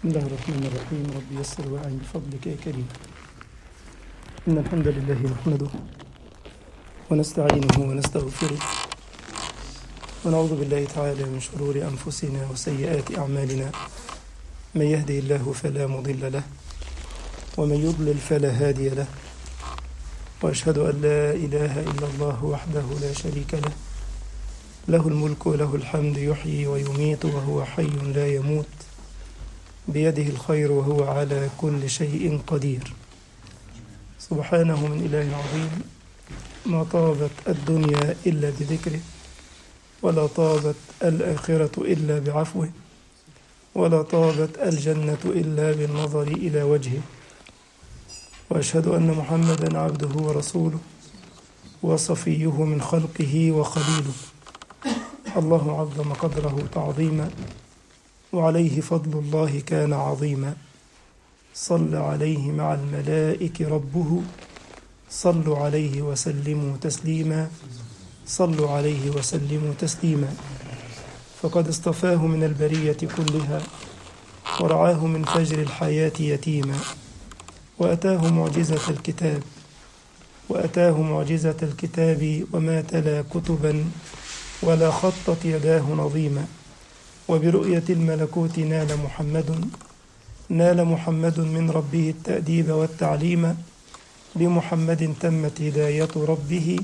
بسم الله الرحمن الرحيم رب يسر وأعن بفضلك يا كريم إن الحمد لله نحمده ونستعينه ونستغفره ونعوذ بالله تعالى من شرور أنفسنا وسيئات أعمالنا من يهدي الله فلا مضل له ومن يضلل فلا هادي له وأشهد أن لا إله إلا الله وحده لا شريك له له الملك وله الحمد يحيي ويميت وهو حي لا يموت بيده الخير وهو على كل شيء قدير سبحانه من إله عظيم ما طابت الدنيا إلا بذكره ولا طابت الآخرة إلا بعفوه ولا طابت الجنة إلا بالنظر إلى وجهه وأشهد أن محمدا عبده ورسوله وصفيه من خلقه وخليله الله عظم قدره تعظيما وعليه فضل الله كان عظيما صلى عليه مع الملائك ربه صلوا عليه وسلموا تسليما صلوا عليه وسلموا تسليما فقد اصطفاه من البرية كلها ورعاه من فجر الحياة يتيما وأتاه معجزة الكتاب وأتاه معجزة الكتاب وما تلا كتبا ولا خطت يداه نظيما وبرؤية الملكوت نال محمد نال محمد من ربه التأديب والتعليم بمحمد تمت هداية ربه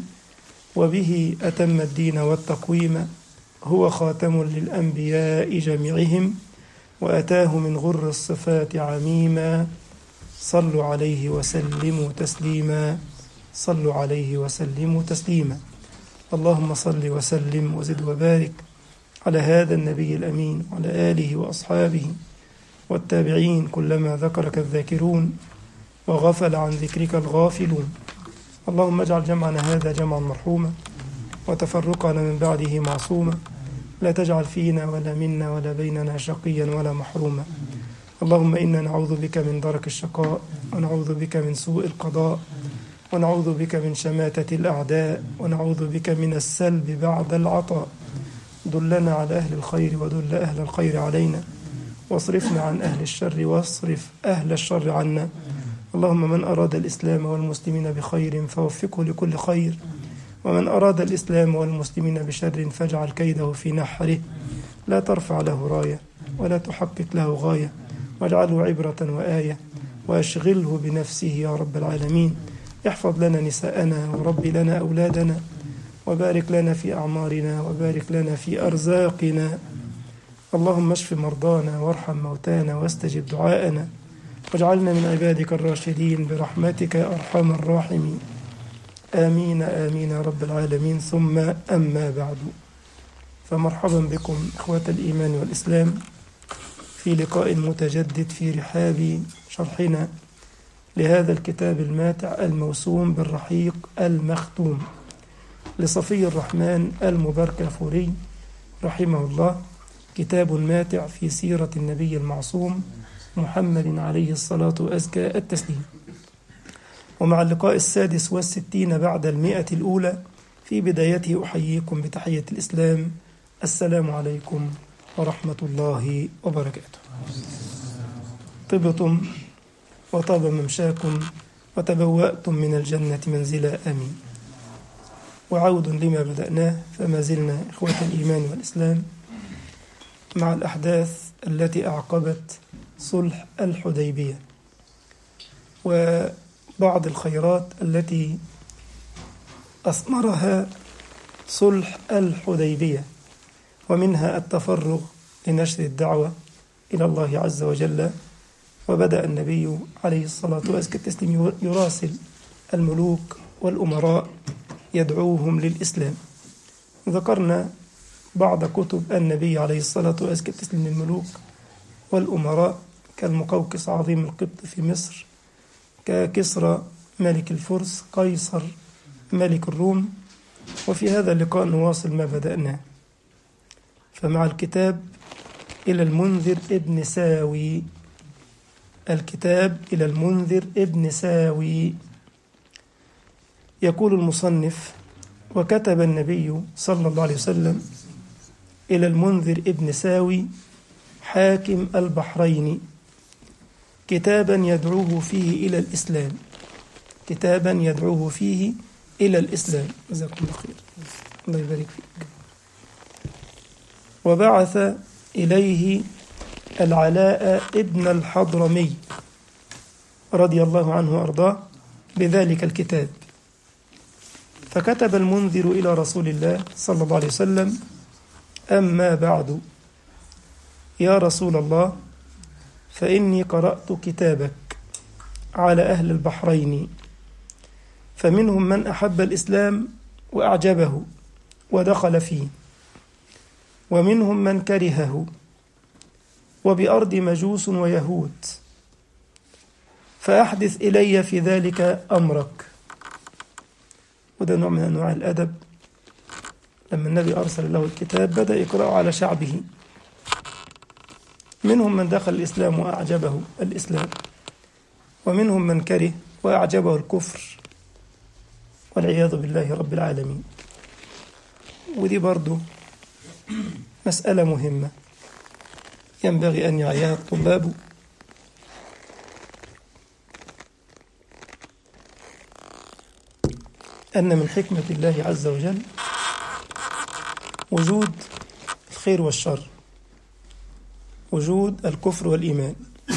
وبه أتم الدين والتقويم هو خاتم للأنبياء جميعهم وأتاه من غر الصفات عميما صلوا عليه وسلموا تسليما صلوا عليه وسلموا تسليما اللهم صل وسلم وزد وبارك على هذا النبي الأمين وعلى آله وأصحابه والتابعين كلما ذكرك الذاكرون وغفل عن ذكرك الغافلون اللهم اجعل جمعنا هذا جمعا مرحوما وتفرقنا من بعده معصوما لا تجعل فينا ولا منا ولا بيننا شقيا ولا محروما اللهم إنا نعوذ بك من درك الشقاء ونعوذ بك من سوء القضاء ونعوذ بك من شماتة الأعداء ونعوذ بك من السلب بعد العطاء دلنا على أهل الخير ودل أهل الخير علينا واصرفنا عن أهل الشر واصرف أهل الشر عنا اللهم من أراد الإسلام والمسلمين بخير فوفقه لكل خير ومن أراد الإسلام والمسلمين بشر فاجعل كيده في نحره لا ترفع له راية ولا تحقق له غاية واجعله عبرة وآية واشغله بنفسه يا رب العالمين احفظ لنا نساءنا ورب لنا أولادنا وبارك لنا في أعمارنا وبارك لنا في أرزاقنا اللهم اشف مرضانا وارحم موتانا واستجب دعاءنا واجعلنا من عبادك الراشدين برحمتك يا أرحم الراحمين آمين آمين يا رب العالمين ثم أما بعد فمرحبا بكم إخوة الإيمان والإسلام في لقاء متجدد في رحاب شرحنا لهذا الكتاب الماتع الموسوم بالرحيق المختوم لصفي الرحمن المبركفوري رحمه الله كتاب ماتع في سيرة النبي المعصوم محمد عليه الصلاة وأزكى التسليم ومع اللقاء السادس والستين بعد المئة الأولى في بدايته أحييكم بتحية الإسلام السلام عليكم ورحمة الله وبركاته طبتم وطاب ممشاكم وتبوأتم من الجنة منزلا آمين وعود لما بدأناه فما زلنا إخوة الإيمان والإسلام مع الأحداث التي أعقبت صلح الحديبية وبعض الخيرات التي أثمرها صلح الحديبية ومنها التفرغ لنشر الدعوة إلى الله عز وجل وبدأ النبي عليه الصلاة والسلام يراسل الملوك والأمراء يدعوهم للإسلام ذكرنا بعض كتب النبي عليه الصلاة والسلام للملوك والأمراء كالمقوقس عظيم القبط في مصر ككسرى ملك الفرس قيصر ملك الروم وفي هذا اللقاء نواصل ما بدأناه فمع الكتاب إلى المنذر ابن ساوي الكتاب إلى المنذر ابن ساوي يقول المصنف وكتب النبي صلى الله عليه وسلم إلى المنذر ابن ساوي حاكم البحرين كتابا يدعوه فيه إلى الإسلام كتابا يدعوه فيه إلى الإسلام جزاكم الله خير الله يبارك فيك وبعث إليه العلاء ابن الحضرمي رضي الله عنه وأرضاه بذلك الكتاب فكتب المنذر إلى رسول الله صلى الله عليه وسلم أما بعد يا رسول الله فإني قرأت كتابك على أهل البحرين فمنهم من أحب الإسلام وأعجبه ودخل فيه ومنهم من كرهه وبأرض مجوس ويهود فأحدث إلي في ذلك أمرك وده نوع من أنواع الأدب لما النبي أرسل له الكتاب بدأ يقرأه على شعبه منهم من دخل الإسلام وأعجبه الإسلام ومنهم من كره وأعجبه الكفر والعياذ بالله رب العالمين ودي برضو مسألة مهمة ينبغي أن يعيها الطلاب أن من حكمة الله عز وجل وجود الخير والشر وجود الكفر والإيمان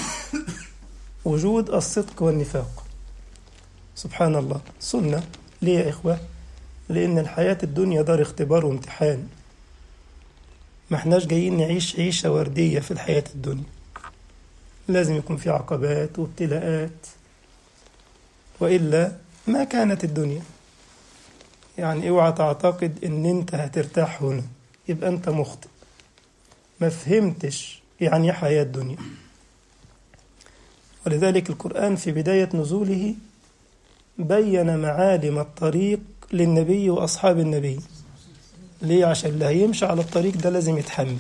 وجود الصدق والنفاق سبحان الله سنة ليه يا إخوة لأن الحياة الدنيا دار اختبار وامتحان ما احناش جايين نعيش عيشة وردية في الحياة الدنيا لازم يكون في عقبات وابتلاءات وإلا ما كانت الدنيا يعني اوعى تعتقد ان انت هترتاح هنا يبقى انت مخطئ ما فهمتش يعني ايه حياة الدنيا ولذلك القرآن في بداية نزوله بين معالم الطريق للنبي وأصحاب النبي ليه عشان اللي هيمشي على الطريق ده لازم يتحمل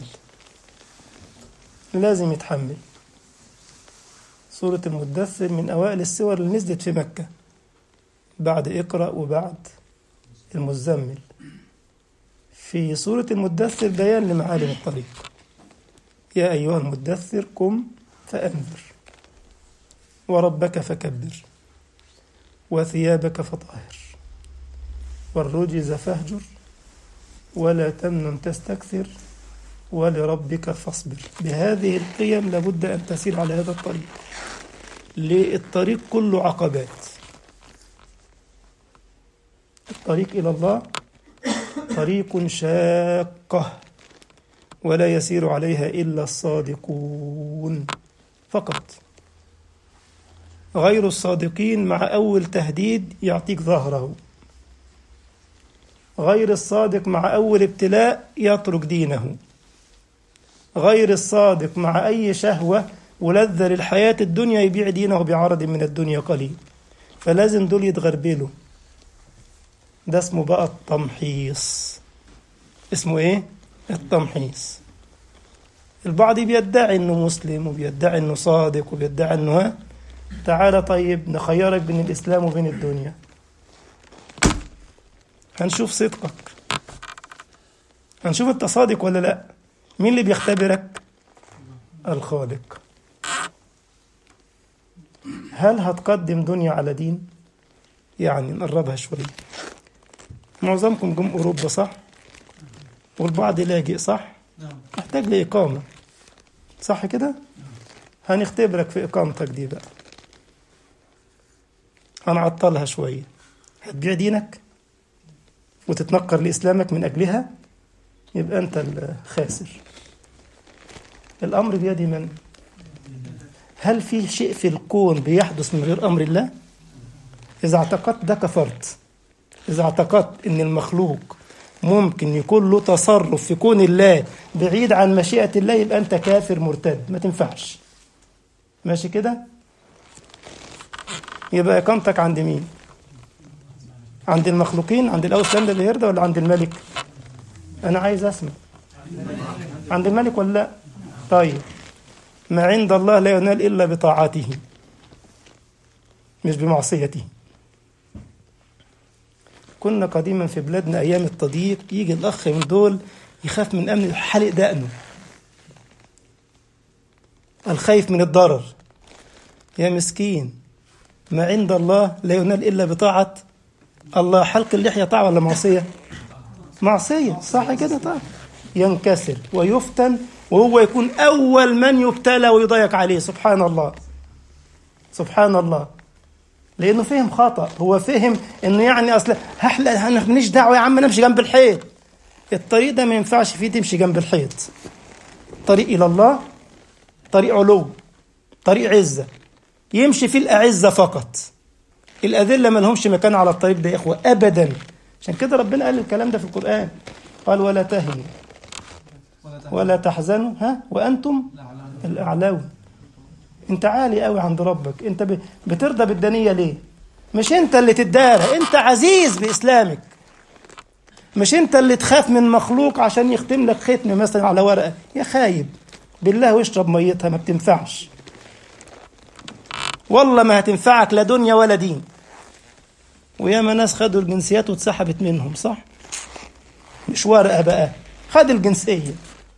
لازم يتحمل سورة المدثر من أوائل السور اللي نزلت في مكة بعد اقرأ وبعد المزمل في سورة المدثر بيان لمعالم الطريق يا أيها المدثر قم فأنذر وربك فكبر وثيابك فطهر والرجز فاهجر ولا تمنن تستكثر ولربك فاصبر بهذه القيم لابد أن تسير على هذا الطريق للطريق كله عقبات الطريق إلى الله طريق شاقة ولا يسير عليها إلا الصادقون فقط غير الصادقين مع أول تهديد يعطيك ظهره غير الصادق مع أول ابتلاء يترك دينه غير الصادق مع أي شهوة ولذة للحياة الدنيا يبيع دينه بعرض من الدنيا قليل فلازم دول يتغربلوا ده اسمه بقى التمحيص اسمه ايه التمحيص البعض بيدعي انه مسلم وبيدعي انه صادق وبيدعي انه ها تعالى طيب نخيرك بين الاسلام وبين الدنيا هنشوف صدقك هنشوف انت صادق ولا لا مين اللي بيختبرك الخالق هل هتقدم دنيا على دين يعني نقربها شويه معظمكم جم اوروبا صح والبعض لاجئ صح محتاج لاقامه صح كده هنختبرك في اقامتك دي بقى هنعطلها شويه هتبيع دينك وتتنكر لاسلامك من اجلها يبقى انت الخاسر الامر بيد من هل في شيء في الكون بيحدث من غير امر الله اذا اعتقدت ده كفرت إذا اعتقدت أن المخلوق ممكن يكون له تصرف في كون الله بعيد عن مشيئة الله يبقى أنت كافر مرتد ما تنفعش ماشي كده يبقى إقامتك عند مين عند المخلوقين عند الأوثان اللي يرضى ولا عند الملك أنا عايز أسمع عند الملك ولا لا طيب ما عند الله لا ينال إلا بطاعته مش بمعصيته كنا قديما في بلادنا ايام التضييق يجي الاخ من دول يخاف من امن حلق دقنه الخايف من الضرر يا مسكين ما عند الله لا ينال إلا بطاعة الله حلق اللحية طاعة ولا معصية معصية صح كده طاعة ينكسر ويفتن وهو يكون أول من يبتلى ويضيق عليه سبحان الله سبحان الله لأنه فهم خطأ هو فهم إنه يعني أصل هحلق أنا ماليش دعوة يا عم نمشي جنب الحيط الطريق ده ما ينفعش فيه تمشي جنب الحيط طريق إلى الله طريق علو طريق عزة يمشي فيه الأعزة فقط الأذلة ما لهمش مكان على الطريق ده يا إخوة أبدا عشان كده ربنا قال الكلام ده في القرآن قال ولا تهنوا ولا تحزنوا ها وأنتم الأعلون أنت عالي قوي عند ربك أنت بترضى بالدنية ليه مش أنت اللي تدارى أنت عزيز بإسلامك مش أنت اللي تخاف من مخلوق عشان يختم لك ختم مثلا على ورقة يا خايب بالله واشرب ميتها ما بتنفعش والله ما هتنفعك لا دنيا ولا دين وياما ناس خدوا الجنسيات واتسحبت منهم صح مش ورقة بقى خد الجنسية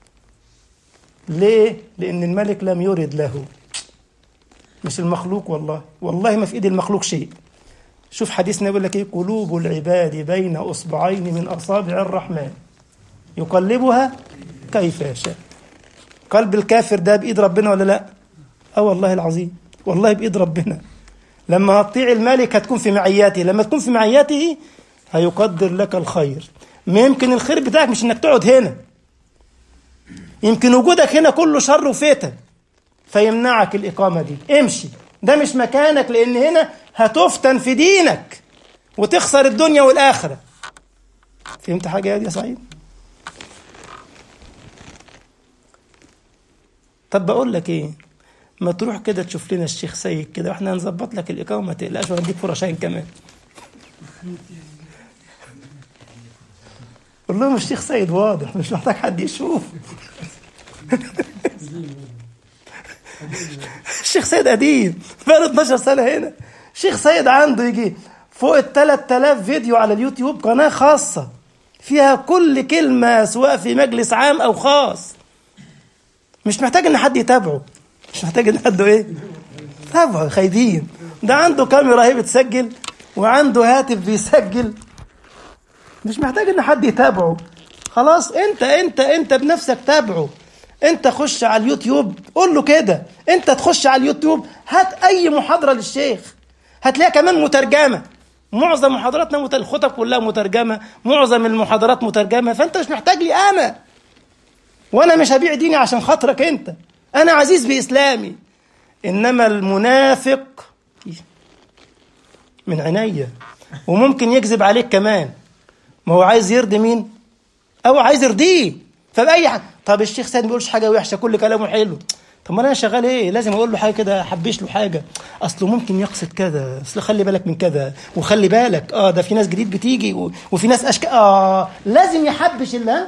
ليه؟ لأن الملك لم يرد له مش المخلوق والله والله ما في إيد المخلوق شيء شوف حديثنا يقول لك إيه قلوب العباد بين أصبعين من أصابع الرحمن يقلبها كيف يشاء قلب الكافر ده بإيد ربنا ولا لا؟ أه والله العظيم والله بإيد ربنا لما هتطيع الملك هتكون في معياته لما تكون في معياته هيقدر لك الخير ما يمكن الخير بتاعك مش انك تقعد هنا يمكن وجودك هنا كله شر وفتن فيمنعك الإقامة دي امشي ده مش مكانك لأن هنا هتفتن في دينك وتخسر الدنيا والآخرة فهمت حاجة يا سعيد طب بقول لك ايه ما تروح كده تشوف لنا الشيخ سيد كده واحنا هنظبط لك الإقامة ما تقلقش وهنديك فرشين كمان قول لهم الشيخ سيد واضح مش محتاج حد يشوف الشيخ سيد قديم بقاله 12 سنة هنا الشيخ سيد عنده يجي فوق ال 3000 فيديو على اليوتيوب قناة خاصة فيها كل كلمة سواء في مجلس عام أو خاص مش محتاج إن حد يتابعه مش محتاج إن حد إيه تابعه خايبين ده عنده كاميرا اهي بتسجل وعنده هاتف بيسجل مش محتاج ان حد يتابعه خلاص انت انت انت بنفسك تابعه انت خش على اليوتيوب قول له كده انت تخش على اليوتيوب هات اي محاضره للشيخ هتلاقيها كمان مترجمه معظم محاضراتنا مت... الخطب كلها مترجمه معظم المحاضرات مترجمه فانت مش محتاج لي انا وانا مش هبيع ديني عشان خاطرك انت انا عزيز باسلامي انما المنافق من عينيا وممكن يكذب عليك كمان ما هو عايز يرضي مين او عايز يرضيه فباي حاجه طب الشيخ سيد ما بيقولش حاجه وحشه كل كلامه حلو طب ما انا شغال ايه لازم اقول له حاجه كده احبش له حاجه اصله ممكن يقصد كذا اصل خلي بالك من كذا وخلي بالك اه ده في ناس جديد بتيجي و... وفي ناس اشكال اه لازم يحبش الله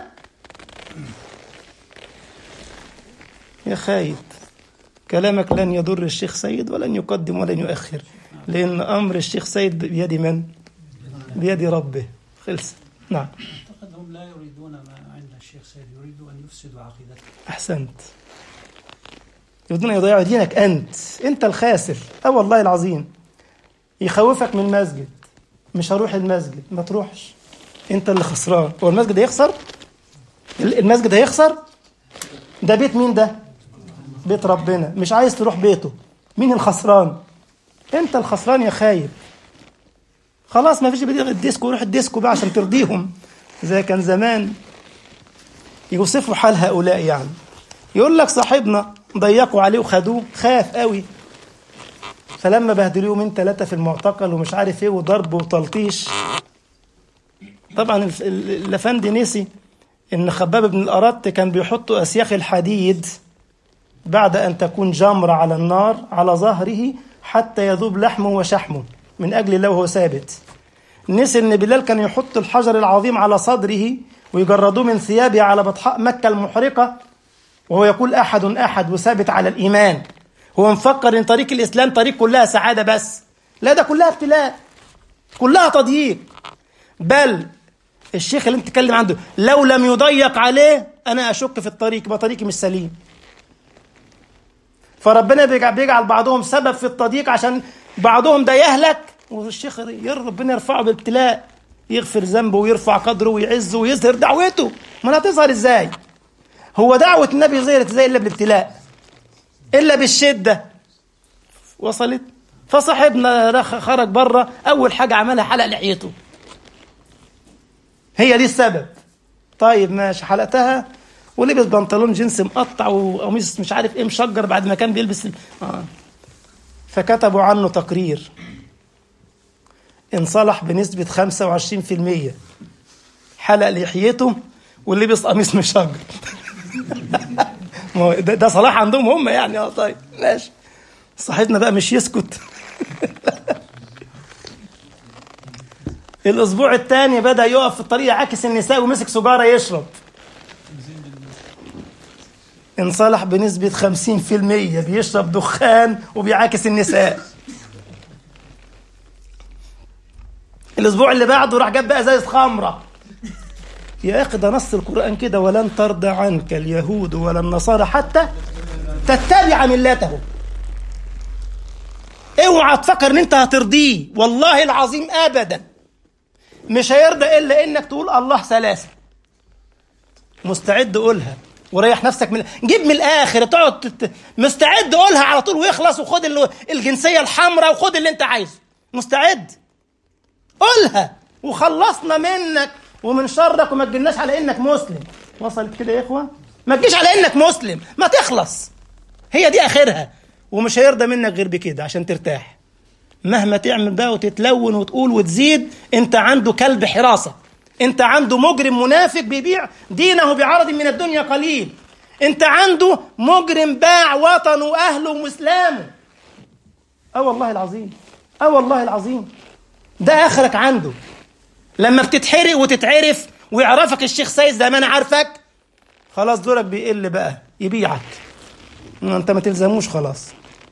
يا خايب كلامك لن يضر الشيخ سيد ولن يقدم ولن يؤخر لان امر الشيخ سيد بيد من بيد ربه خلص نعم أعتقد هم لا يريدون ما عند الشيخ سيد يريدوا أن يفسدوا عقيدته أحسنت يريدون أن يضيعوا دينك أنت أنت الخاسر أه والله العظيم يخوفك من المسجد مش هروح المسجد ما تروحش أنت اللي خسران هو المسجد هيخسر المسجد هيخسر ده بيت مين ده بيت ربنا مش عايز تروح بيته مين الخسران أنت الخسران يا خايب خلاص ما فيش بديل الديسكو روح الديسكو بقى عشان ترضيهم زي كان زمان يوصفوا حال هؤلاء يعني يقول لك صاحبنا ضيقوا عليه وخدوه خاف قوي فلما بهدلوه من ثلاثة في المعتقل ومش عارف ايه وضرب وتلطيش طبعا الافندي نسي ان خباب بن الارت كان بيحطوا اسياخ الحديد بعد ان تكون جمرة على النار على ظهره حتى يذوب لحمه وشحمه من أجل الله وهو ثابت نسي أن بلال كان يحط الحجر العظيم على صدره ويجردوه من ثيابه على بطحاء مكة المحرقة وهو يقول أحد أحد وثابت على الإيمان هو مفكر أن طريق الإسلام طريق كلها سعادة بس لا ده كلها ابتلاء كلها تضييق بل الشيخ اللي انت تتكلم عنده لو لم يضيق عليه أنا أشك في الطريق يبقى طريقي مش سليم فربنا بيجعل, بيجعل بعضهم سبب في التضييق عشان بعضهم ده يهلك والشيخ ير ربنا يرفعه بالابتلاء يغفر ذنبه ويرفع قدره ويعزه ويظهر دعوته ما هتظهر ازاي هو دعوة النبي ظهرت ازاي الا بالابتلاء الا بالشدة وصلت فصاحبنا خرج بره اول حاجة عملها حلق لحيته هي دي السبب طيب ماشي حلقتها ولبس بنطلون جينز مقطع وقميص مش عارف ايه مشجر بعد ما كان بيلبس آه. فكتبوا عنه تقرير انصلح بنسبة 25% حلق لحيته ولبس قميص مشجر ده, ده صلاح عندهم هم يعني اه طيب ماشي صاحبنا بقى مش يسكت الاسبوع الثاني بدا يقف في الطريق عاكس النساء ومسك سجاره يشرب انصلح بنسبة 50% بيشرب دخان وبيعاكس النساء الأسبوع اللي بعده راح جاب بقى ازازة خمرة يا أخي ده نص القرآن كده ولن ترضى عنك اليهود ولا النصارى حتى تتبع ملتهم اوعى تفكر ان انت هترضيه والله العظيم ابدا مش هيرضى الا انك تقول الله ثلاثه مستعد قولها وريح نفسك من جيب من الاخر تقعد تت... مستعد قولها على طول ويخلص وخد ال... الجنسيه الحمراء وخد اللي انت عايزه مستعد قولها وخلصنا منك ومن شرك وما تجيناش على انك مسلم وصلت كده يا اخوه ما تجيش على انك مسلم ما تخلص هي دي اخرها ومش هيرضى منك غير بكده عشان ترتاح مهما تعمل بقى وتتلون وتقول وتزيد انت عنده كلب حراسه انت عنده مجرم منافق بيبيع دينه بعرض من الدنيا قليل انت عنده مجرم باع وطنه واهله واسلامه اه والله العظيم اه والله العظيم ده اخرك عنده لما بتتحرق وتتعرف ويعرفك الشيخ سيد زي ما انا عارفك خلاص دورك بيقل بقى يبيعك انت ما تلزموش خلاص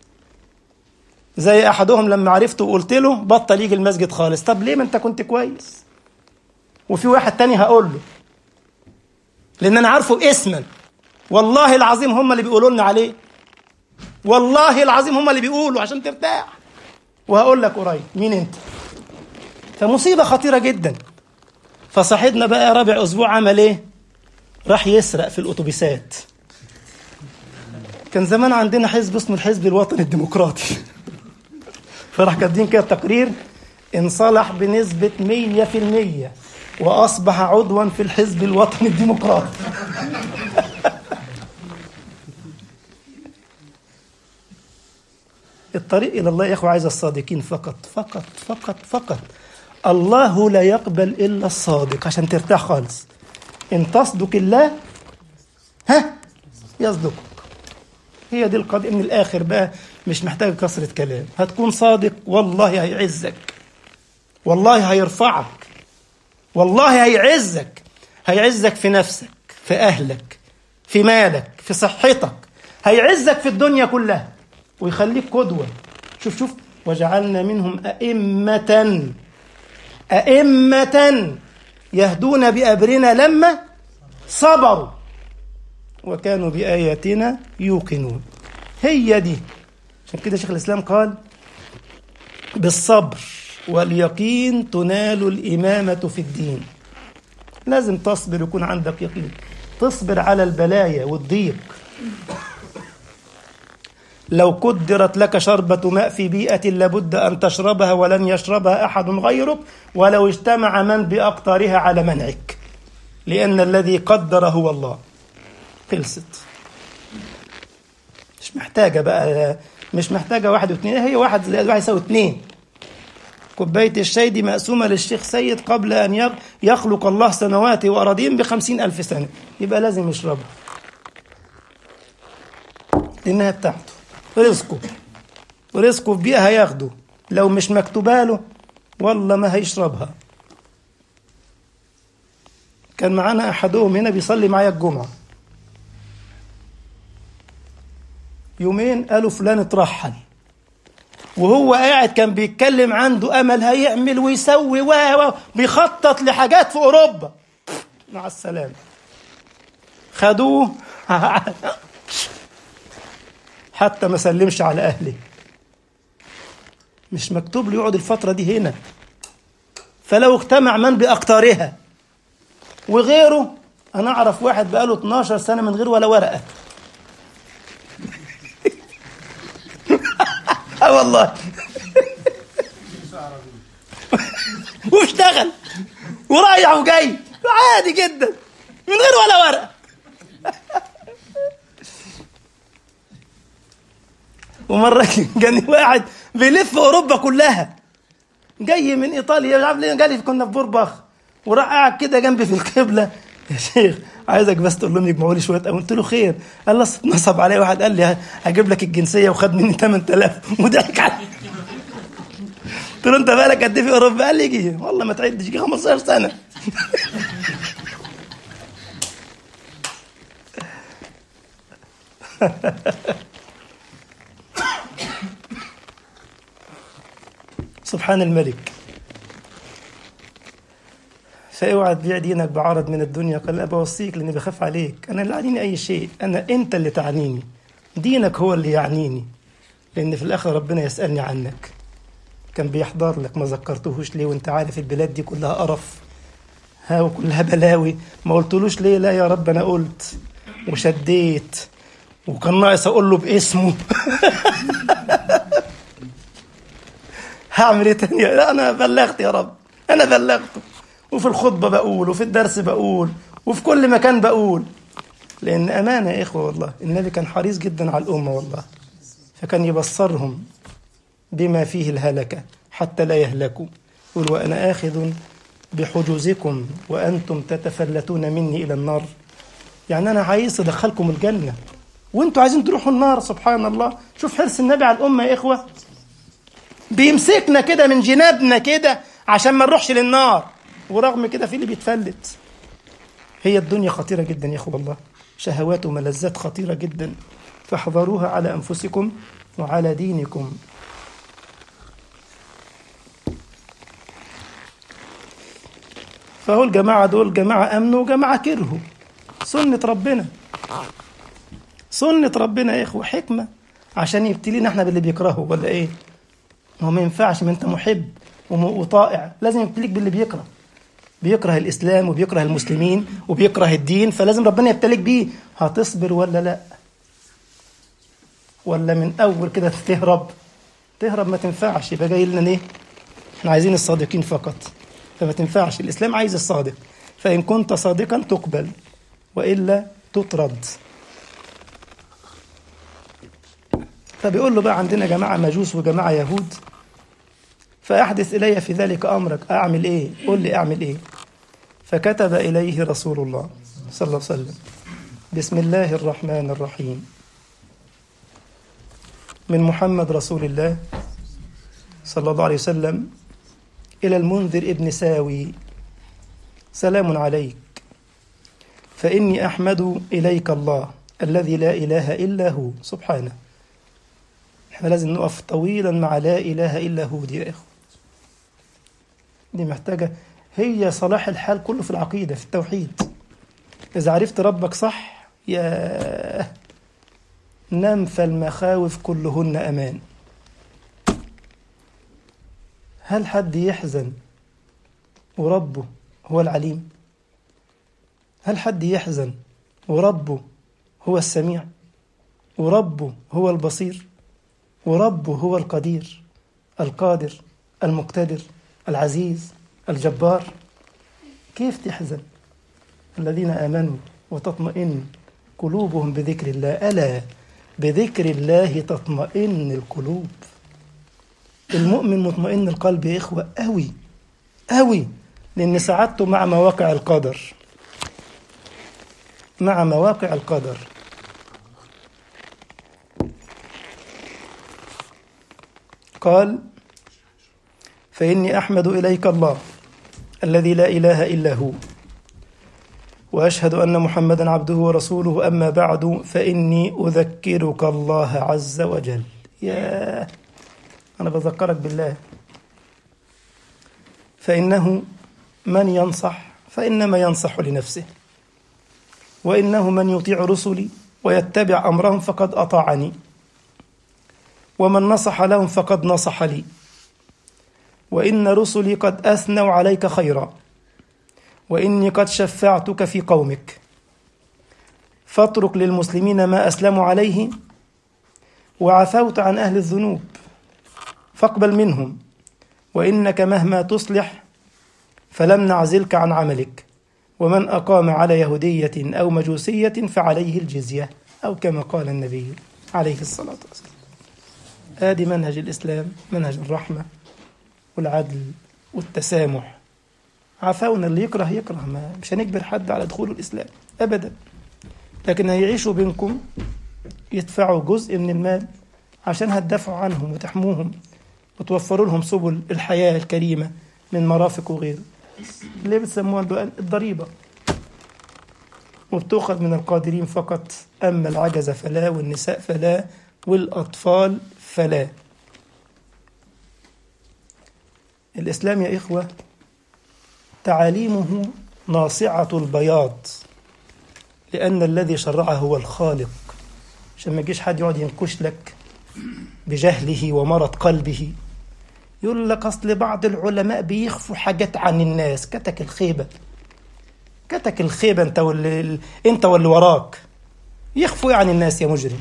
زي احدهم لما عرفته وقلت له بطل يجي المسجد خالص طب ليه ما انت كنت كويس وفي واحد تاني هقول له لان انا عارفه اسما والله العظيم هم اللي بيقولوا لنا عليه والله العظيم هم اللي بيقولوا عشان ترتاح وهقول لك قريب مين انت فمصيبة خطيرة جدا فصاحبنا بقى رابع أسبوع عمل إيه؟ راح يسرق في الأتوبيسات كان زمان عندنا حزب اسمه الحزب الوطني الديمقراطي فراح كاتبين كده تقرير انصلح بنسبة 100% وأصبح عضوا في الحزب الوطني الديمقراطي الطريق إلى الله يا أخوة عايز الصادقين فقط فقط فقط فقط الله لا يقبل إلا الصادق عشان ترتاح خالص إن تصدق الله ها يصدقك هي دي القضية من الآخر بقى مش محتاج كثرة كلام هتكون صادق والله هيعزك والله هيرفعك والله هيعزك هيعزك في نفسك في أهلك في مالك في صحتك هيعزك في الدنيا كلها ويخليك قدوة شوف شوف وجعلنا منهم أئمة أئمة يهدون بأمرنا لما صبروا وكانوا بآياتنا يوقنون هي دي عشان كده شيخ الإسلام قال بالصبر واليقين تنال الإمامة في الدين لازم تصبر يكون عندك يقين تصبر على البلايا والضيق لو قدرت لك شربة ماء في بيئة لابد أن تشربها ولن يشربها أحد غيرك ولو اجتمع من بأقطارها على منعك لأن الذي قدر هو الله خلصت مش محتاجة بقى مش محتاجة واحد واثنين هي واحد زائد واحد يساوي اثنين كوباية الشاي دي مقسومة للشيخ سيد قبل أن يخلق الله سماواته وأراضين بخمسين ألف سنة يبقى لازم يشربها لأنها بتاعته رزقه ورزقه في بيئة هياخده لو مش مكتوبة له والله ما هيشربها كان معانا أحدهم هنا بيصلي معايا الجمعة يومين قالوا فلان اترحل وهو قاعد كان بيتكلم عنده امل هيعمل ويسوي و بيخطط لحاجات في اوروبا مع السلامه خدوه حتى ما سلمش على أهله مش مكتوب له يقعد الفترة دي هنا فلو اجتمع من بأقطارها وغيره أنا أعرف واحد بقاله 12 سنة من غير ولا ورقة اه والله واشتغل ورايح وجاي عادي جدا من غير ولا ورقه ومره كان واحد بيلف اوروبا كلها جاي من ايطاليا مش عارف ليه جالي كنا في بورباخ وراح قاعد كده جنبي في القبله يا شيخ عايزك بس تقول لهم يجمعوا لي شويه قلت له خير قال لي نصب عليا واحد قال لي هجيب لك الجنسيه وخد مني 8000 وضحك علي قلت له انت بالك قد ايه في اوروبا قال لي يجي والله ما تعدش يجي 15 سنه سبحان الملك فاوعى تبيع دينك بعرض من الدنيا قال لا بوصيك لاني بخاف عليك انا لا يعنيني اي شيء انا انت اللي تعنيني دينك هو اللي يعنيني لان في الاخر ربنا يسالني عنك كان بيحضر لك ما ذكرتهوش ليه وانت عارف البلاد دي كلها قرف ها وكلها بلاوي ما قلتلوش ليه لا يا رب انا قلت وشديت وكان ناقص اقول له باسمه هعمل ايه تاني لا انا بلغت يا رب انا بلغته وفي الخطبه بقول وفي الدرس بقول وفي كل مكان بقول لان امانه يا اخوه والله النبي كان حريص جدا على الامه والله فكان يبصرهم بما فيه الهلكه حتى لا يهلكوا يقول وانا اخذ بحجوزكم وانتم تتفلتون مني الى النار يعني انا عايز ادخلكم الجنه وانتوا عايزين تروحوا النار سبحان الله شوف حرص النبي على الامه يا اخوه بيمسكنا كده من جنابنا كده عشان ما نروحش للنار ورغم كده في اللي بيتفلت هي الدنيا خطيرة جدا يا اخو الله شهوات وملذات خطيرة جدا فاحذروها على أنفسكم وعلى دينكم فهو الجماعة دول جماعة أمنوا وجماعة كرهوا سنة ربنا سنة ربنا يا إخوة حكمة عشان يبتلينا احنا باللي بيكرهه ولا ايه؟ ما هو ما ينفعش ما انت محب وطائع لازم يبتليك باللي بيكره بيكره الاسلام وبيكره المسلمين وبيكره الدين فلازم ربنا يبتليك بيه هتصبر ولا لا؟ ولا من اول كده تهرب تهرب ما تنفعش يبقى جاي لنا ليه؟ احنا عايزين الصادقين فقط فما تنفعش الاسلام عايز الصادق فان كنت صادقا تقبل والا تطرد فبيقول له بقى عندنا جماعة مجوس وجماعة يهود فأحدث إلي في ذلك أمرك أعمل إيه قل لي أعمل إيه فكتب إليه رسول الله صلى الله عليه وسلم بسم الله الرحمن الرحيم من محمد رسول الله صلى الله عليه وسلم إلى المنذر ابن ساوي سلام عليك فإني أحمد إليك الله الذي لا إله إلا هو سبحانه احنا لازم نقف طويلا مع لا اله الا هو دي يا اخوه دي محتاجه هي صلاح الحال كله في العقيده في التوحيد اذا عرفت ربك صح يا ننفى المخاوف كلهن امان هل حد يحزن وربه هو العليم هل حد يحزن وربه هو السميع وربه هو البصير وربه هو القدير القادر المقتدر العزيز الجبار كيف تحزن الذين امنوا وتطمئن قلوبهم بذكر الله الا بذكر الله تطمئن القلوب المؤمن مطمئن القلب يا اخوه قوي قوي لان سعادته مع مواقع القدر مع مواقع القدر قال فإني أحمد إليك الله الذي لا إله إلا هو وأشهد أن محمدا عبده ورسوله أما بعد فإني أذكرك الله عز وجل يا أنا بذكرك بالله فإنه من ينصح فإنما ينصح لنفسه وإنه من يطيع رسلي ويتبع أمرهم فقد أطاعني ومن نصح لهم فقد نصح لي وإن رسلي قد أثنوا عليك خيرا وإني قد شفعتك في قومك فاترك للمسلمين ما أسلموا عليه وعفوت عن أهل الذنوب فاقبل منهم وإنك مهما تصلح فلم نعزلك عن عملك ومن أقام على يهودية أو مجوسية فعليه الجزية أو كما قال النبي عليه الصلاة والسلام آدي منهج الإسلام منهج الرحمة والعدل والتسامح عفونا اللي يكره يكره ما مش هنجبر حد على دخول الإسلام أبدا لكن هيعيشوا بينكم يدفعوا جزء من المال عشان هتدافعوا عنهم وتحموهم وتوفروا لهم سبل الحياة الكريمة من مرافق وغيره اللي بتسموها الضريبة وبتؤخذ من القادرين فقط أما العجز فلا والنساء فلا والأطفال فلا الإسلام يا إخوة تعاليمه ناصعة البياض لأن الذي شرعه هو الخالق عشان ما يجيش حد يقعد ينكش لك بجهله ومرض قلبه يقول لك أصل بعض العلماء بيخفوا حاجات عن الناس كتك الخيبة كتك الخيبة أنت واللي أنت واللي وراك يخفوا إيه عن الناس يا مجرم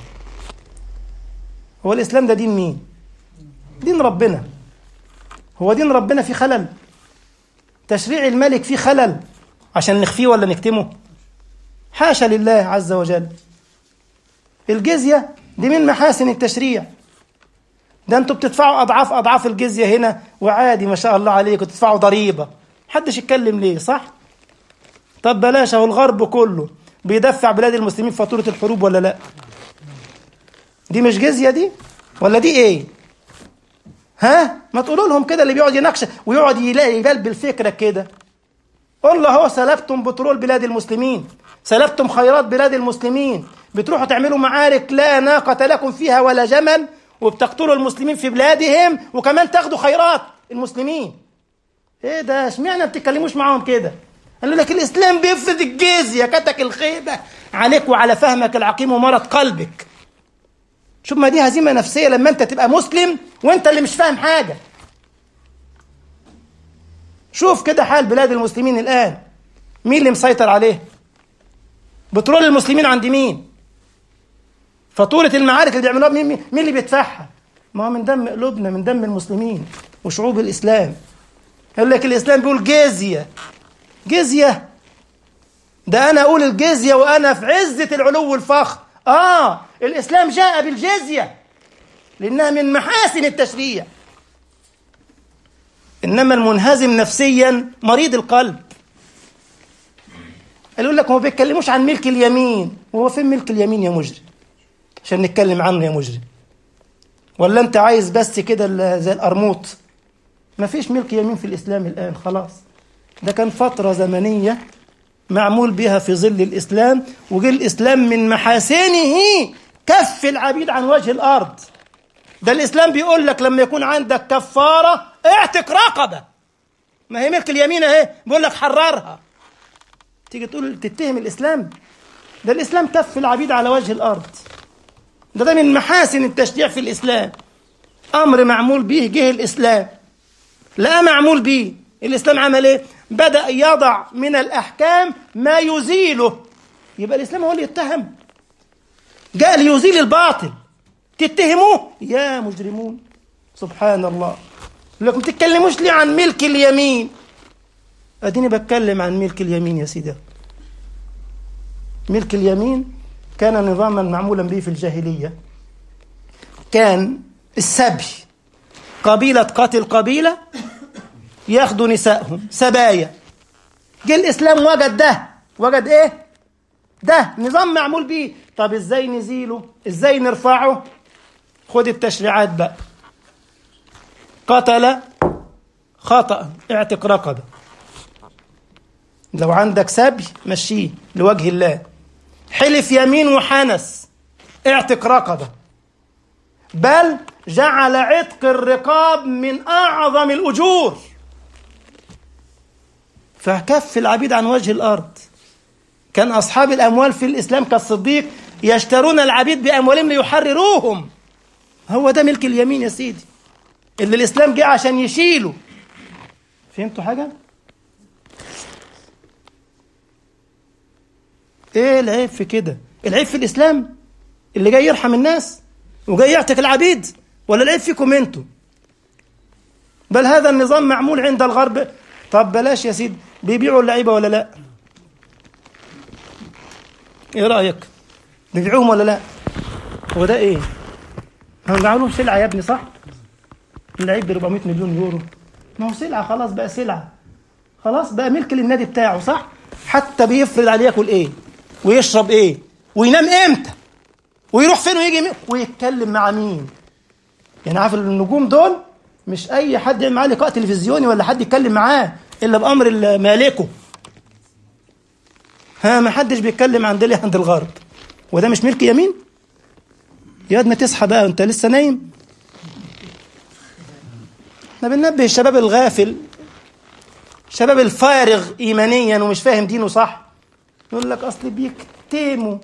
هو الإسلام ده دين مين؟ دين ربنا هو دين ربنا في خلل تشريع الملك فيه خلل عشان نخفيه ولا نكتمه حاشا لله عز وجل الجزية دي من محاسن التشريع ده انتوا بتدفعوا اضعاف اضعاف الجزيه هنا وعادي ما شاء الله عليكم تدفعوا ضريبه محدش يتكلم ليه صح طب بلاش اهو الغرب كله بيدفع بلاد المسلمين فاتوره الحروب ولا لا دي مش جزيه دي ولا دي ايه ها ما تقولوا لهم كده اللي بيقعد يناقش ويقعد يلاقي يبلبل فكره كده قول له اهو سلبتم بترول بلاد المسلمين سلبتم خيرات بلاد المسلمين بتروحوا تعملوا معارك لا ناقة لكم فيها ولا جمل وبتقتلوا المسلمين في بلادهم وكمان تاخدوا خيرات المسلمين ايه ده اشمعنى ما بتتكلموش معاهم كده قال لك الاسلام بيفرض الجزيه كتك الخيبه عليك وعلى فهمك العقيم ومرض قلبك شوف ما دي هزيمه نفسيه لما انت تبقى مسلم وانت اللي مش فاهم حاجه شوف كده حال بلاد المسلمين الان مين اللي مسيطر عليه بترول المسلمين عند مين فاتورة المعارك اللي بيعملوها مين, مين اللي بيدفعها؟ ما هو من دم قلوبنا من دم المسلمين وشعوب الإسلام يقول لك الإسلام بيقول جزية جزية ده أنا أقول الجزية وأنا في عزة العلو والفخر آه الإسلام جاء بالجزية لأنها من محاسن التشريع إنما المنهزم نفسيا مريض القلب يقول لك هو بيتكلموش عن ملك اليمين وهو فين ملك اليمين يا مجرم عشان نتكلم عنه يا مجرم ولا انت عايز بس كده زي القرموط ما فيش ملك يمين في الاسلام الان خلاص ده كان فتره زمنيه معمول بها في ظل الاسلام وجه الاسلام من محاسنه كف العبيد عن وجه الارض ده الاسلام بيقول لك لما يكون عندك كفاره اعتق رقبه ما هي ملك اليمين اهي بيقول لك حررها تيجي تقول تتهم الاسلام ده الاسلام كف العبيد على وجه الارض ده ده من محاسن التشريع في الإسلام أمر معمول به جه الإسلام لا معمول به الإسلام عمل إيه؟ بدأ يضع من الأحكام ما يزيله يبقى الإسلام هو اللي يتهم جاء ليزيل الباطل تتهموه يا مجرمون سبحان الله لكم تتكلموش ليه عن ملك اليمين اديني بتكلم عن ملك اليمين يا سيدي ملك اليمين كان نظاما معمولا به في الجاهلية كان السبي قبيلة قاتل قبيلة ياخدوا نسائهم سبايا جه الإسلام وجد ده وجد إيه؟ ده نظام معمول به طب إزاي نزيله؟ إزاي نرفعه؟ خد التشريعات بقى قتل خطأ اعتق رقبة لو عندك سبي مشيه لوجه الله حلف يمين وحنس اعتق رقبة بل جعل عتق الرقاب من أعظم الأجور فكف العبيد عن وجه الأرض كان أصحاب الأموال في الإسلام كالصديق يشترون العبيد بأموالهم ليحرروهم هو ده ملك اليمين يا سيدي اللي الإسلام جه عشان يشيله فهمتوا حاجة؟ ايه العيب في كده؟ العيب في الإسلام اللي جاي يرحم الناس وجاي يعتق العبيد ولا العيب فيكم انتوا؟ بل هذا النظام معمول عند الغرب طب بلاش يا سيدي بيبيعوا اللعيبة ولا لا؟ ايه رأيك؟ بيبيعوهم ولا لا؟ هو ده ايه؟ هم بيعملوا سلعة يا ابني صح؟ اللعيب ب 400 مليون يورو ما هو سلعة خلاص بقى سلعة خلاص بقى ملك للنادي بتاعه صح؟ حتى بيفرض عليه ياكل ايه؟ ويشرب ايه؟ وينام امتى؟ ويروح فين ويجي مين؟ ويتكلم مع مين؟ يعني عارف النجوم دول مش اي حد يعمل معاه لقاء تلفزيوني ولا حد يتكلم معاه الا بامر مالكه ها ما حدش بيتكلم عن دلي عند الغرب وده مش ملك يمين يا واد ما تصحى بقى وانت لسه نايم احنا بننبه الشباب الغافل الشباب الفارغ ايمانيا ومش فاهم دينه صح يقول لك اصل بيكتموا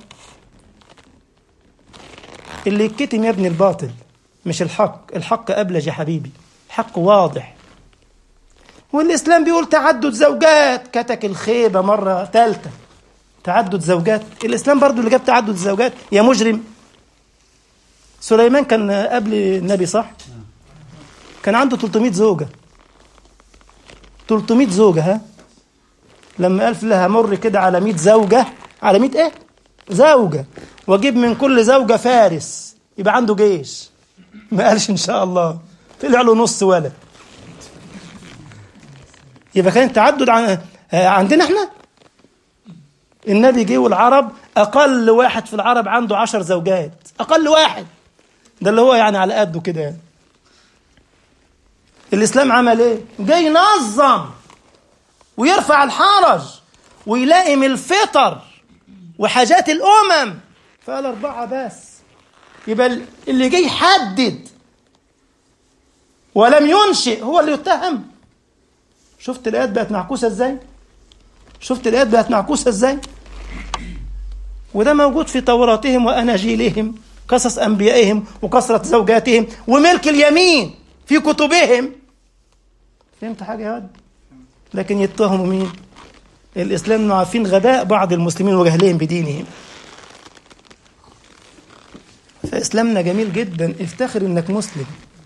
اللي يتكتم يا ابني الباطل مش الحق الحق ابلج يا حبيبي الحق واضح والاسلام بيقول تعدد زوجات كتك الخيبه مره ثالثه تعدد زوجات الاسلام برضو اللي جاب تعدد الزوجات يا مجرم سليمان كان قبل النبي صح كان عنده 300 زوجه 300 زوجه ها لما قال لها مر كده على 100 زوجه على 100 ايه زوجه واجيب من كل زوجه فارس يبقى عنده جيش ما قالش ان شاء الله طلع له نص ولد يبقى كان التعدد عن عندنا احنا النبي جه والعرب اقل واحد في العرب عنده عشر زوجات اقل واحد ده اللي هو يعني على قده كده يعني. الاسلام عمل ايه جاي ينظم ويرفع الحرج ويلائم الفطر وحاجات الامم فقال اربعه بس يبقى اللي جاي يحدد ولم ينشئ هو اللي يتهم شفت الايات بقت معكوسه ازاي شفت الايات بقت معكوسه ازاي وده موجود في توراتهم واناجيلهم قصص انبيائهم وكثره زوجاتهم وملك اليمين في كتبهم فهمت حاجه يا واد لكن يتهموا مين الاسلام عارفين غباء بعض المسلمين وجهلهم بدينهم فاسلامنا جميل جدا افتخر انك مسلم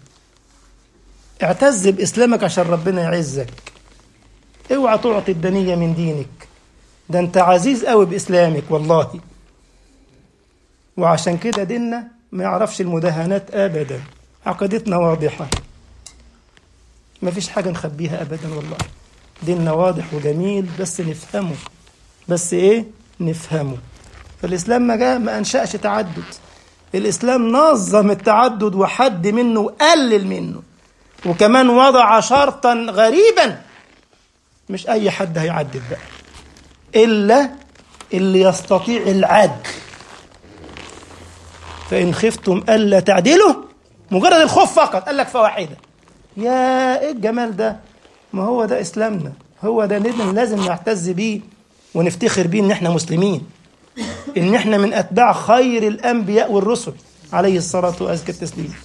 اعتز باسلامك عشان ربنا يعزك اوعى تعطي الدنية من دينك ده انت عزيز قوي باسلامك والله وعشان كده ديننا ما يعرفش المداهنات ابدا عقيدتنا واضحة ما فيش حاجة نخبيها ابدا والله ديننا واضح وجميل بس نفهمه بس ايه نفهمه فالاسلام ما جاء ما انشأش تعدد الاسلام نظم التعدد وحد منه وقلل منه وكمان وضع شرطا غريبا مش اي حد هيعدد بقى الا اللي يستطيع العدل فان خفتم الا تعدلوا مجرد الخوف فقط قال لك فواحده يا ايه الجمال ده ما هو ده اسلامنا هو ده ندم لازم نعتز بيه ونفتخر بيه ان احنا مسلمين ان احنا من اتباع خير الانبياء والرسل عليه الصلاه وازكى التسليم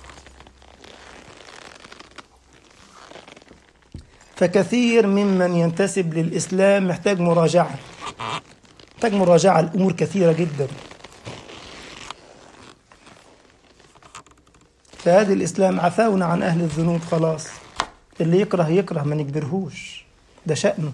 فكثير ممن ينتسب للإسلام محتاج مراجعة محتاج مراجعة الأمور كثيرة جدا فهذا الإسلام عفاونا عن أهل الذنوب خلاص اللي يكره يكره ما نجبرهوش ده شأنه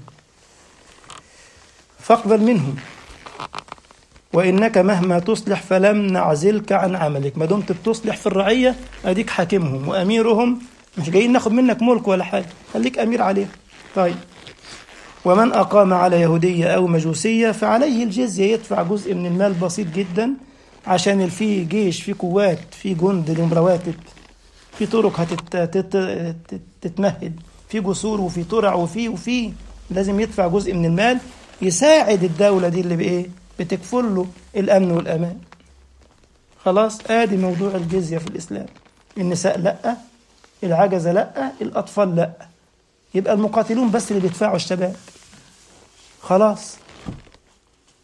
فاقبل منهم وإنك مهما تصلح فلم نعزلك عن عملك ما دمت بتصلح في الرعية أديك حاكمهم وأميرهم مش جايين ناخد منك ملك ولا حاجة خليك أمير عليهم طيب ومن أقام على يهودية أو مجوسية فعليه الجزية يدفع جزء من المال بسيط جدا عشان في جيش في قوات في جند لهم رواتب في طرق هتتمهد في جسور وفي ترع وفي وفي لازم يدفع جزء من المال يساعد الدولة دي اللي بإيه بتكفل له الأمن والأمان خلاص آدي موضوع الجزية في الإسلام النساء لأ العجزة لأ الأطفال لأ يبقى المقاتلون بس اللي بيدفعوا الشباب خلاص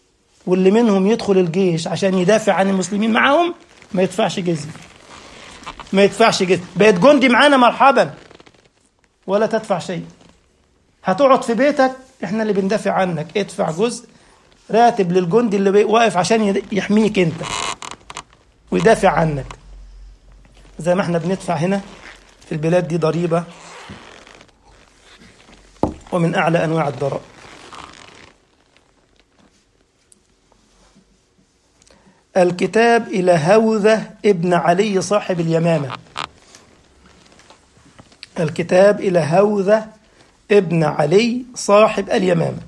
واللي منهم يدخل الجيش عشان يدافع عن المسلمين معاهم ما يدفعش جزية ما يدفعش جزء بقيت جندي معانا مرحبا ولا تدفع شيء هتقعد في بيتك احنا اللي بندافع عنك ادفع جزء راتب للجندي اللي واقف عشان يد- يحميك انت ويدافع عنك زي ما احنا بندفع هنا في البلاد دي ضريبة ومن أعلى أنواع الضرائب الكتاب إلى هوذة ابن علي صاحب اليمامة الكتاب إلى هوذة ابن علي صاحب اليمامة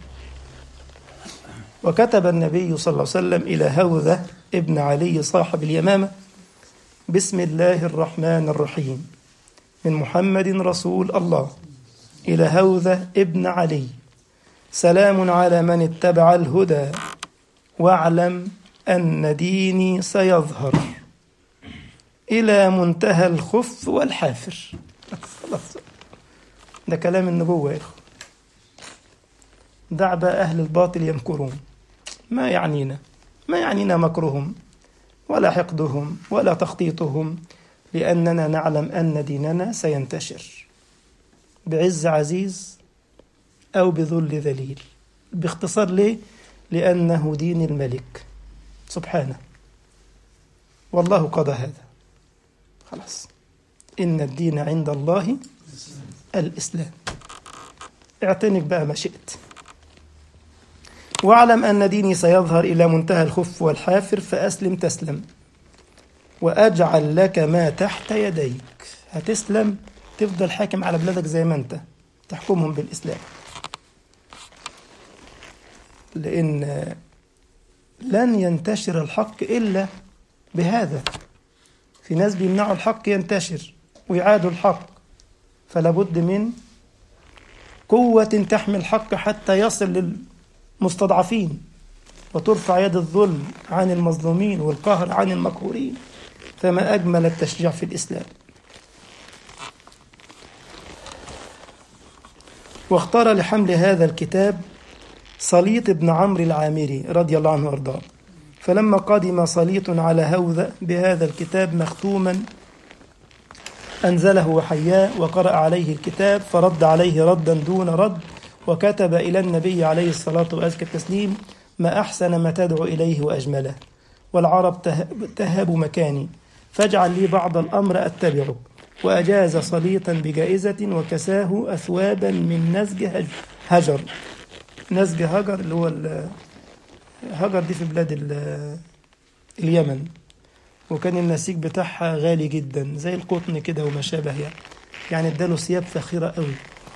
وكتب النبي صلى الله عليه وسلم إلى هوذة ابن علي صاحب اليمامة بسم الله الرحمن الرحيم من محمد رسول الله إلى هوذة ابن علي سلام على من اتبع الهدى واعلم أن ديني سيظهر إلى منتهى الخف والحافر خلاص ده كلام النبوة يا إخوة دع بقى أهل الباطل يمكرون ما يعنينا ما يعنينا مكرهم ولا حقدهم ولا تخطيطهم لأننا نعلم أن ديننا سينتشر بعز عزيز أو بذل ذليل باختصار ليه؟ لأنه دين الملك سبحانه والله قضى هذا خلاص إن الدين عند الله الإسلام اعتنق بقى ما شئت واعلم أن ديني سيظهر إلى منتهى الخف والحافر فأسلم تسلم وأجعل لك ما تحت يديك هتسلم تفضل حاكم على بلادك زي ما أنت تحكمهم بالإسلام لأن لن ينتشر الحق إلا بهذا في ناس بيمنعوا الحق ينتشر ويعادوا الحق فلا بد من قوة تحمي الحق حتى يصل للمستضعفين وترفع يد الظلم عن المظلومين والقهر عن المقهورين فما أجمل التشجيع في الإسلام واختار لحمل هذا الكتاب صليط بن عمرو العامري رضي الله عنه وارضاه فلما قدم صليط على هوذة بهذا الكتاب مختوما أنزله وحياه وقرأ عليه الكتاب فرد عليه ردا دون رد وكتب إلى النبي عليه الصلاة وأزكى التسليم ما أحسن ما تدعو إليه وأجمله والعرب تهب, تهب مكاني فاجعل لي بعض الأمر أتبعه وأجاز صليطا بجائزة وكساه أثوابا من نسج هج- هجر نسج هجر اللي هو ال- هجر دي في بلاد ال- اليمن وكان النسيج بتاعها غالي جدا زي القطن كده وما شابه يعني يعني اداله ثياب فاخرة قوي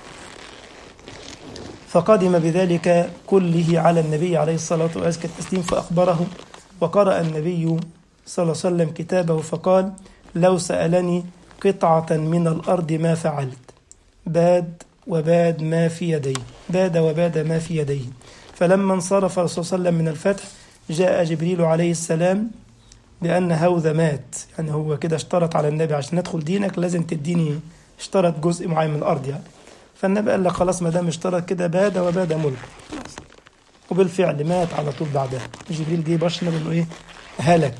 فقدم بذلك كله على النبي عليه الصلاة وأزكى التسليم فأخبره وقرأ النبي صلى الله عليه وسلم كتابه فقال لو سألني قطعة من الأرض ما فعلت باد وباد ما في يديه باد وباد ما في يديه فلما انصرف الرسول صلى الله عليه وسلم من الفتح جاء جبريل عليه السلام بأن هوذا مات يعني هو كده اشترط على النبي عشان ندخل دينك لازم تديني اشترط جزء معين من الأرض يعني فالنبي قال لك خلاص ما دام اشترط كده باد وباد ملك خلاص. وبالفعل مات على طول بعدها جبريل جه بشر انه ايه هلك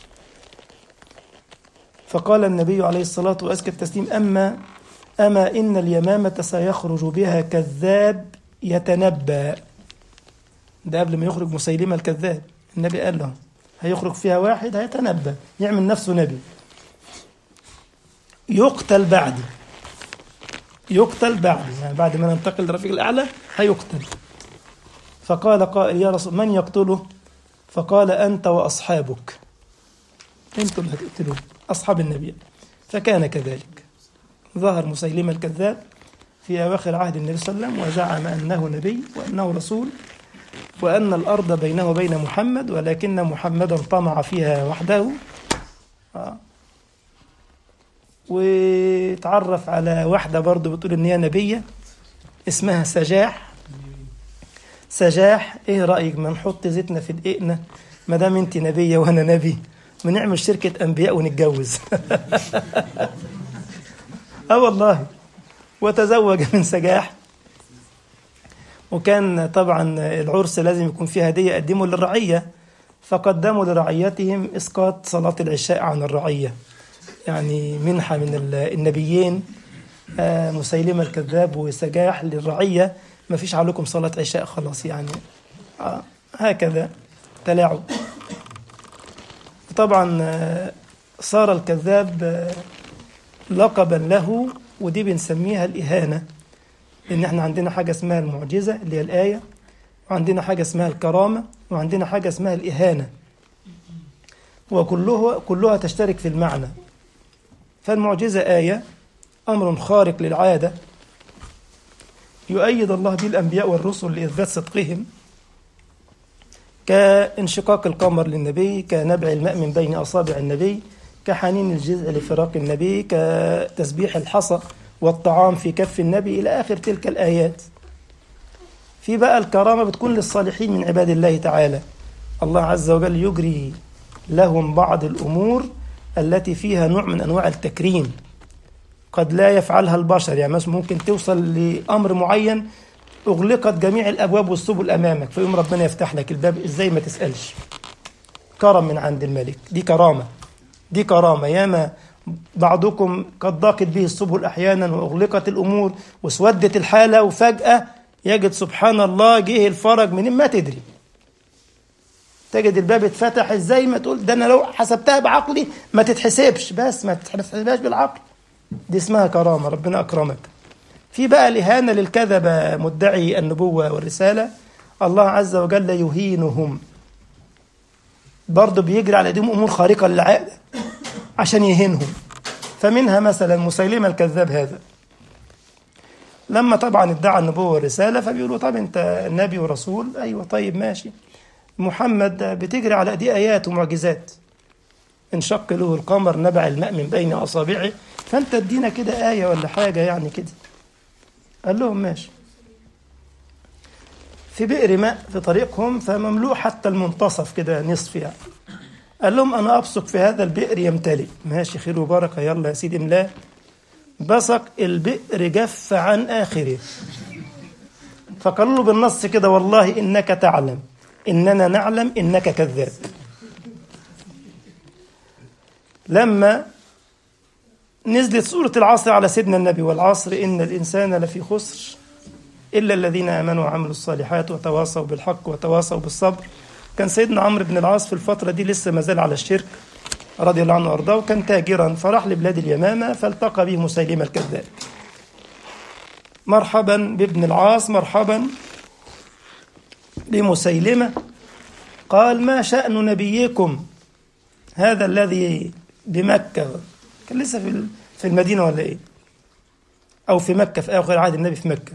فقال النبي عليه الصلاة وأزكى التسليم أما أما إن اليمامة سيخرج بها كذاب يتنبأ ده قبل ما يخرج مسيلمة الكذاب النبي قال له هيخرج فيها واحد هيتنبأ يعمل نفسه نبي يقتل بعدي يقتل بعدي يعني بعد ما ننتقل للرفيق الأعلى هيقتل فقال قائل يا رسول من يقتله فقال أنت وأصحابك أنتم اللي هتقتلوه أصحاب النبي فكان كذلك ظهر مسيلمة الكذاب في أواخر عهد النبي صلى الله عليه وسلم وزعم أنه نبي وأنه رسول وأن الأرض بينه وبين محمد ولكن محمدا طمع فيها وحده آه. وتعرف على واحدة برضه بتقول إن هي نبية اسمها سجاح سجاح إيه رأيك ما نحط زيتنا في دقيقنا ما دام أنت نبية وأنا نبي ما نعمل شركة أنبياء ونتجوز اه والله وتزوج من سجاح وكان طبعا العرس لازم يكون فيه هدية قدموا للرعية فقدموا لرعيتهم إسقاط صلاة العشاء عن الرعية يعني منحة من ال- النبيين آه، مسيلمة الكذاب وسجاح للرعية ما فيش عليكم صلاة عشاء خلاص يعني آه، هكذا تلاعب طبعا آه، صار الكذاب آه، لقبا له ودي بنسميها الإهانة لأن احنا عندنا حاجة اسمها المعجزة اللي هي الآية وعندنا حاجة اسمها الكرامة وعندنا حاجة اسمها الإهانة وكلها كلها تشترك في المعنى فالمعجزة آية أمر خارق للعادة يؤيد الله به الأنبياء والرسل لإثبات صدقهم كانشقاق القمر للنبي كنبع الماء من بين أصابع النبي كحنين الجذع لفراق النبي كتسبيح الحصى والطعام في كف النبي إلى آخر تلك الآيات في بقى الكرامة بتكون للصالحين من عباد الله تعالى الله عز وجل يجري لهم بعض الأمور التي فيها نوع من أنواع التكريم قد لا يفعلها البشر يعني مثلا ممكن توصل لأمر معين أغلقت جميع الأبواب والسبل أمامك فيقوم ربنا يفتح لك الباب إزاي ما تسألش كرم من عند الملك دي كرامة دي كرامة ياما بعضكم قد ضاقت به السبل أحيانا وأغلقت الأمور واسودت الحالة وفجأة يجد سبحان الله جه الفرج من ما تدري تجد الباب اتفتح ازاي ما تقول ده انا لو حسبتها بعقلي ما تتحسبش بس ما تتحسبهاش بالعقل دي اسمها كرامة ربنا أكرمك في بقى الإهانة للكذبة مدعي النبوة والرسالة الله عز وجل يهينهم برضه بيجري على ايديهم امور خارقه للعاده عشان يهينهم فمنها مثلا مسيلمه الكذاب هذا لما طبعا ادعى النبوه والرساله فبيقولوا طب انت نبي ورسول ايوه طيب ماشي محمد بتجري على ايديه ايات ومعجزات انشق له القمر نبع الماء من بين اصابعه فانت ادينا كده ايه ولا حاجه يعني كده قال لهم ماشي في بئر ماء في طريقهم فمملوء حتى المنتصف كده نصف يعني قال لهم انا ابصق في هذا البئر يمتلئ ماشي خير وبركه يلا يا سيدي املاه بصق البئر جف عن اخره فقالوا له بالنص كده والله انك تعلم اننا نعلم انك كذاب لما نزلت سورة العصر على سيدنا النبي والعصر إن الإنسان لفي خسر إلا الذين آمنوا وعملوا الصالحات وتواصوا بالحق وتواصوا بالصبر كان سيدنا عمرو بن العاص في الفترة دي لسه ما زال على الشرك رضي الله عنه وأرضاه وكان تاجرا فراح لبلاد اليمامة فالتقى به مسيلمة الكذاب مرحبا بابن العاص مرحبا بمسيلمة قال ما شأن نبيكم هذا الذي بمكة كان لسه في في المدينة ولا إيه أو في مكة في آخر عهد النبي في مكة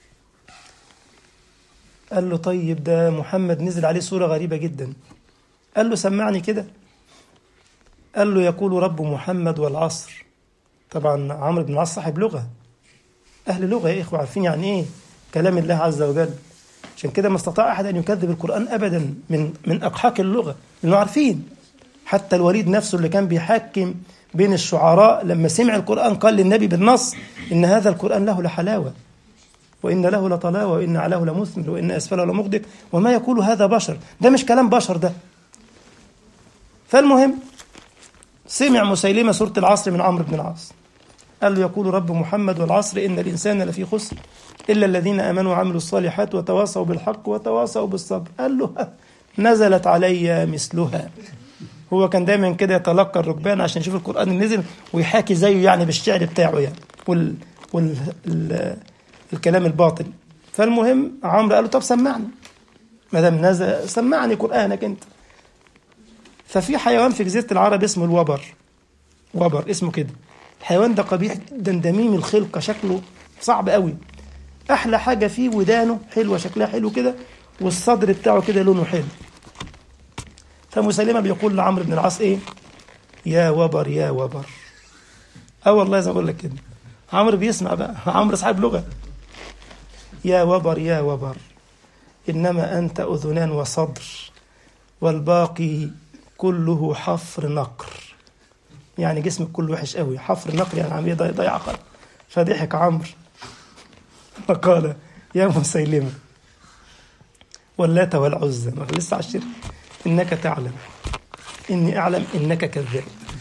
قال له طيب ده محمد نزل عليه سورة غريبة جدا قال له سمعني كده قال له يقول رب محمد والعصر طبعا عمرو بن العاص صاحب لغة أهل لغة يا إخوة عارفين يعني إيه كلام الله عز وجل عشان كده ما استطاع أحد أن يكذب القرآن أبدا من من أقحاق اللغة لأنه عارفين حتى الوليد نفسه اللي كان بيحكم بين الشعراء لما سمع القرآن قال للنبي بالنص إن هذا القرآن له لحلاوة وإن له لطلاوة وإن علاه لمثمر وإن أسفله لمغدق وما يقول هذا بشر ده مش كلام بشر ده فالمهم سمع مسيلمة سورة العصر من عمرو بن العاص قال له يقول رب محمد والعصر إن الإنسان لفي خسر إلا الذين آمنوا وعملوا الصالحات وتواصوا بالحق وتواصوا بالصبر قال له نزلت علي مثلها هو كان دايما كده يتلقى الركبان عشان يشوف القرآن اللي نزل ويحاكي زيه يعني بالشعر بتاعه يعني وال, وال... ال... الكلام الباطل فالمهم عمرو قال له طب سمعني ما دام نزل سمعني قرآنك أنت ففي حيوان في جزيرة العرب اسمه الوبر وبر اسمه كده الحيوان ده قبيح جدا دميم الخلقة شكله صعب قوي أحلى حاجة فيه ودانه حلوة شكلها حلو كده والصدر بتاعه كده لونه حلو فمسلمة بيقول لعمرو بن العاص إيه يا وبر يا وبر اه والله زي ما بقول لك كده عمرو بيسمع بقى عمرو صاحب لغة يا وبر يا وبر إنما أنت أذنان وصدر والباقي كله حفر نقر يعني جسمك كله وحش قوي حفر نقر يعني عملية ضيع قلب فضحك عمرو فقال يا مسيلمة واللات والعزى ما لسه على الشرك إنك تعلم إني أعلم إنك كذاب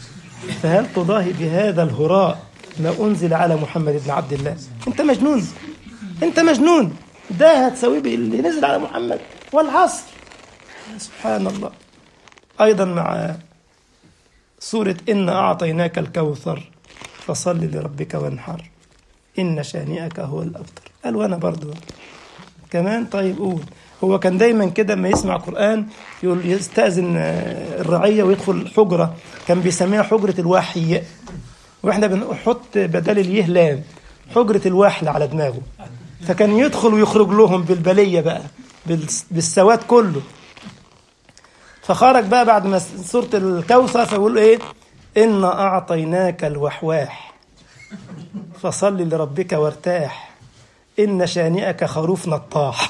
فهل تضاهي بهذا الهراء ما أنزل على محمد بن عبد الله أنت مجنون أنت مجنون ده هتسويه باللي نزل على محمد والعصر سبحان الله أيضا مع سورة إن أعطيناك الكوثر فصل لربك وانحر إن شانئك هو الأبتر قال وأنا برضو كمان طيب قول هو كان دايما كده ما يسمع قرآن يقول يستأذن آه، الرعية ويدخل حجرة كان بيسميها حجرة الوحي واحنا بنحط بدل اليه لام حجرة الوحل على دماغه فكان يدخل ويخرج لهم بالبلية بقى بالس- بالسواد كله فخرج بقى بعد ما سورة الكوثر فيقول ايه إنا أعطيناك الوحواح فصل لربك وارتاح إن شانئك خروف نطاح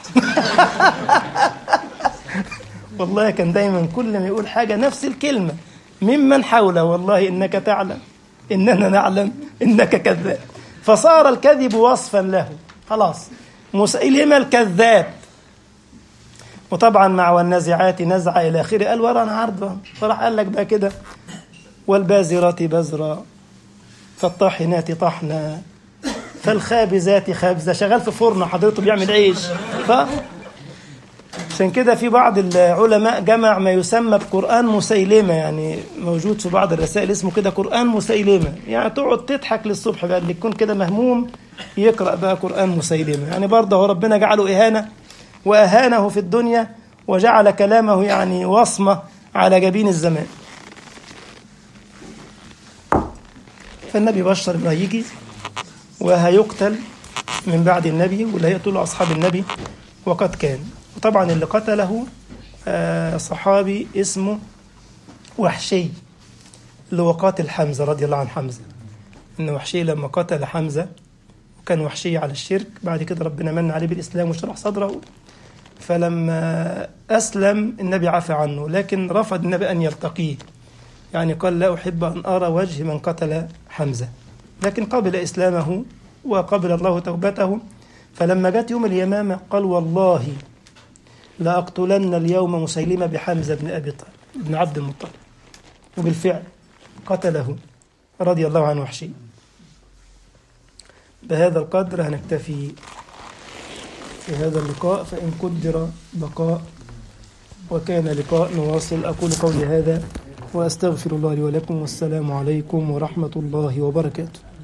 والله كان دايما كل ما يقول حاجة نفس الكلمة ممن حوله والله إنك تعلم إننا نعلم إنك كذاب فصار الكذب وصفا له خلاص مسيلمة الكذاب وطبعا مع والنازعات نزع إلى آخره قال ورانا عرضا فراح قال لك بقى كده والبازرات بزرا فالطاحنات طحنا فالخابزات خبزة شغال في فرن حضرته بيعمل عيش ف عشان كده في بعض العلماء جمع ما يسمى بقرآن مسيلمة يعني موجود في بعض الرسائل اسمه كده قرآن مسيلمة يعني تقعد تضحك للصبح بقى اللي يكون كده مهموم يقرأ بقى قرآن مسيلمة يعني برضه هو ربنا جعله إهانة وأهانه في الدنيا وجعل كلامه يعني وصمة على جبين الزمان فالنبي بشر انه هيجي وهيقتل من بعد النبي واللي هيقتلوا اصحاب النبي وقد كان وطبعا اللي قتله آه، صحابي اسمه وحشي اللي هو قاتل حمزه رضي الله عن حمزه ان وحشي لما قتل حمزه وكان وحشي على الشرك بعد كده ربنا من عليه بالاسلام وشرح صدره فلما اسلم النبي عفى عنه لكن رفض النبي ان يلتقيه يعني قال لا أحب أن أرى وجه من قتل حمزة لكن قبل إسلامه وقبل الله توبته فلما جاءت يوم اليمامة قال والله لأقتلن اليوم مسيلمة بحمزة بن أبي طالب بن عبد المطلب وبالفعل قتله رضي الله عنه وحشي بهذا القدر هنكتفي في هذا اللقاء فإن قدر بقاء وكان لقاء نواصل أقول قولي هذا وأستغفر الله لي ولكم والسلام عليكم ورحمة الله وبركاته